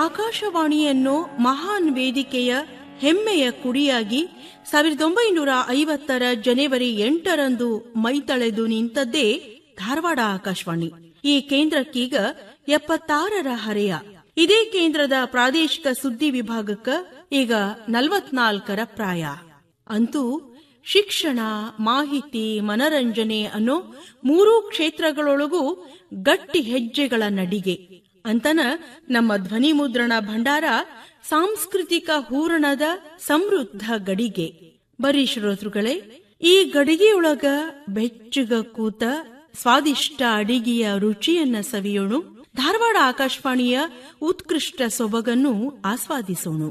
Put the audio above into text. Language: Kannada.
ಆಕಾಶವಾಣಿಯನ್ನು ಮಹಾನ್ ವೇದಿಕೆಯ ಹೆಮ್ಮೆಯ ಕುಡಿಯಾಗಿ ಸಾವಿರದ ಒಂಬೈನೂರ ಐವತ್ತರ ಜನವರಿ ಎಂಟರಂದು ಮೈತಳೆದು ನಿಂತದ್ದೇ ಧಾರವಾಡ ಆಕಾಶವಾಣಿ ಈ ಕೇಂದ್ರಕ್ಕೀಗ ಎಪ್ಪತ್ತಾರರ ಹರೆಯ ಇದೇ ಕೇಂದ್ರದ ಪ್ರಾದೇಶಿಕ ಸುದ್ದಿ ವಿಭಾಗಕ್ಕ ಈಗ ನಲವತ್ನಾಲ್ಕರ ಪ್ರಾಯ ಅಂತೂ ಶಿಕ್ಷಣ ಮಾಹಿತಿ ಮನರಂಜನೆ ಅನ್ನೋ ಮೂರೂ ಕ್ಷೇತ್ರಗಳೊಳಗೂ ಗಟ್ಟಿ ಹೆಜ್ಜೆಗಳ ನಡಿಗೆ ಅಂತನ ನಮ್ಮ ಧ್ವನಿ ಮುದ್ರಣ ಭಂಡಾರ ಸಾಂಸ್ಕೃತಿಕ ಹೂರಣದ ಸಮೃದ್ಧ ಗಡಿಗೆ ಬರೀ ಶ್ರೋತೃಗಳೇ ಈ ಗಡಿಗೆಯೊಳಗ ಬೆಚ್ಚಗ ಕೂತ ಸ್ವಾದಿಷ್ಟ ಅಡಿಗೆಯ ರುಚಿಯನ್ನ ಸವಿಯೋಣ ಧಾರವಾಡ ಆಕಾಶವಾಣಿಯ ಉತ್ಕೃಷ್ಟ ಸೊಬಗನ್ನು ಆಸ್ವಾದಿಸೋಣ